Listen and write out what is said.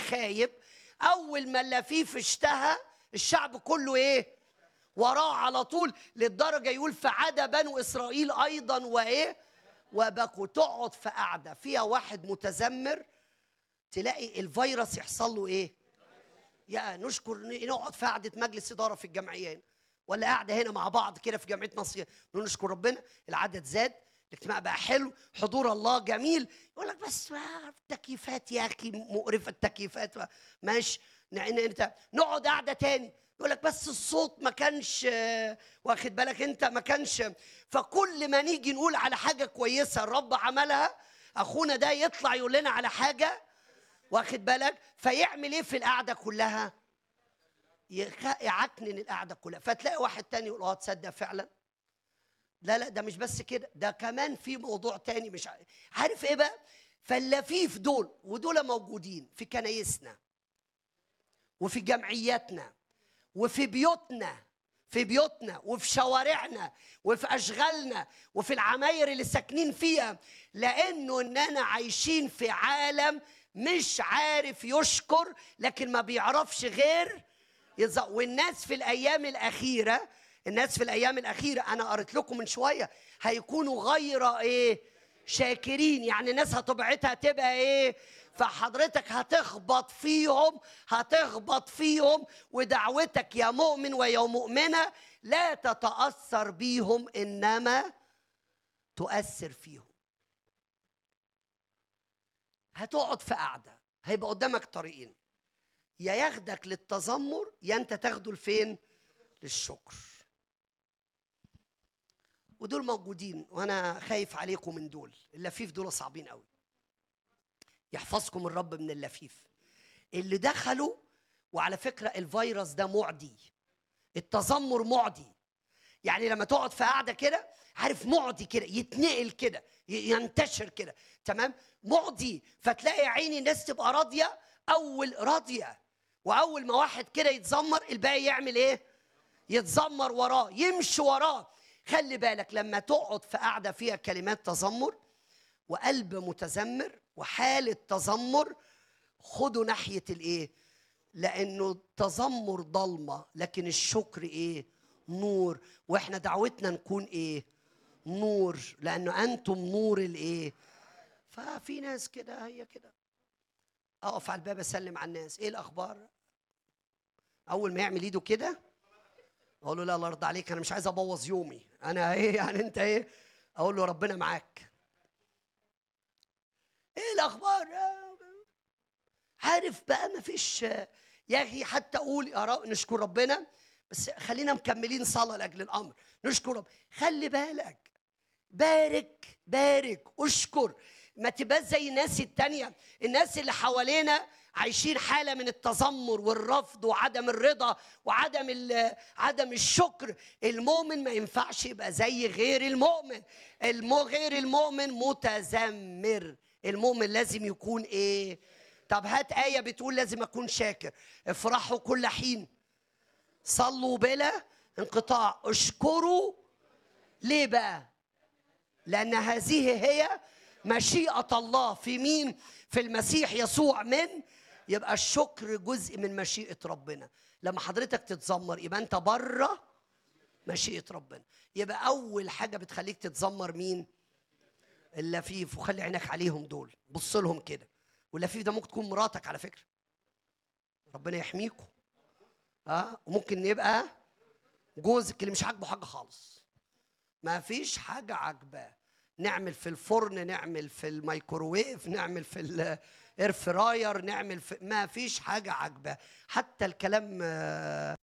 خايب اول ما اللفيف اشتهى الشعب كله ايه وراه على طول للدرجه يقول فعاد بنو اسرائيل ايضا وايه وبكوا تقعد في قعده فيها واحد متذمر تلاقي الفيروس يحصل له ايه يا نشكر نقعد في قعده مجلس اداره في الجمعيه هنا ولا قاعده هنا مع بعض كده في جمعيه مصر نقول نشكر ربنا العدد زاد الاجتماع بقى حلو حضور الله جميل يقول لك بس ما التكييفات يا اخي مقرفه التكييفات ماشي انت نقعد قعده تاني يقول لك بس الصوت ما كانش آه، واخد بالك انت ما كانش فكل ما نيجي نقول على حاجه كويسه الرب عملها اخونا ده يطلع يقول لنا على حاجه واخد بالك فيعمل ايه في القعده كلها يخ- يعكنن القعده كلها فتلاقي واحد تاني يقول اه تصدق فعلا لا لا ده مش بس كده ده كمان في موضوع تاني مش عارف, عارف ايه بقى فاللفيف دول ودول موجودين في كنايسنا وفي جمعياتنا وفي بيوتنا في بيوتنا وفي شوارعنا وفي اشغالنا وفي العماير اللي ساكنين فيها لانه اننا عايشين في عالم مش عارف يشكر لكن ما بيعرفش غير يز- والناس في الايام الاخيره الناس في الايام الاخيره انا قريت لكم من شويه هيكونوا غير ايه شاكرين يعني ناس هتبعتها تبقى ايه فحضرتك هتخبط فيهم هتخبط فيهم ودعوتك يا مؤمن ويا مؤمنه لا تتاثر بيهم انما تؤثر فيهم هتقعد في قعده هيبقى قدامك طريقين يا ياخدك للتذمر يا انت تاخده لفين للشكر ودول موجودين وانا خايف عليكم من دول اللفيف دول صعبين قوي يحفظكم الرب من اللفيف اللي دخلوا وعلى فكره الفيروس ده معدي التذمر معدي يعني لما تقعد في قاعده كده عارف معدي كده يتنقل كده ي- ينتشر كده تمام معدي فتلاقي يا عيني الناس تبقى راضيه اول راضيه واول ما واحد كده يتذمر الباقي يعمل ايه يتذمر وراه يمشي وراه خلي بالك لما تقعد في قاعده فيها كلمات تذمر وقلب متذمر وحاله تذمر خدوا ناحيه الايه لانه التذمر ضلمه لكن الشكر ايه نور واحنا دعوتنا نكون ايه نور لانه انتم نور الايه ففي ناس كده هي كده اقف على الباب اسلم على الناس ايه الاخبار اول ما يعمل ايده كده اقول له لا الله يرضى عليك انا مش عايز ابوظ يومي انا ايه يعني انت ايه اقول له ربنا معاك ايه الاخبار عارف بقى ما فيش يا اخي حتى اقول يا رب نشكر ربنا بس خلينا مكملين صلاه لاجل الامر نشكر رب خلي بالك بارك بارك اشكر ما تبقاش زي الناس التانية الناس اللي حوالينا عايشين حالة من التذمر والرفض وعدم الرضا وعدم ال- عدم الشكر المؤمن ما ينفعش يبقى زي غير المؤمن المو غير المؤمن متذمر المؤمن لازم يكون ايه طب هات آية بتقول لازم أكون شاكر افرحوا كل حين صلوا بلا انقطاع اشكروا ليه بقى لأن هذه هي مشيئة الله في مين؟ في المسيح يسوع من يبقى الشكر جزء من مشيئة ربنا لما حضرتك تتذمر يبقى أنت بره مشيئة ربنا يبقى أول حاجة بتخليك تتذمر مين؟ اللفيف وخلي عينك عليهم دول بص لهم كده واللفيف ده ممكن تكون مراتك على فكرة ربنا يحميكم اه وممكن يبقى جوزك اللي مش عاجبه حاجة خالص ما فيش حاجة عاجباه نعمل في الفرن نعمل في الميكروويف نعمل في الاير فراير نعمل في ما فيش حاجة عاجباه حتى الكلام آه،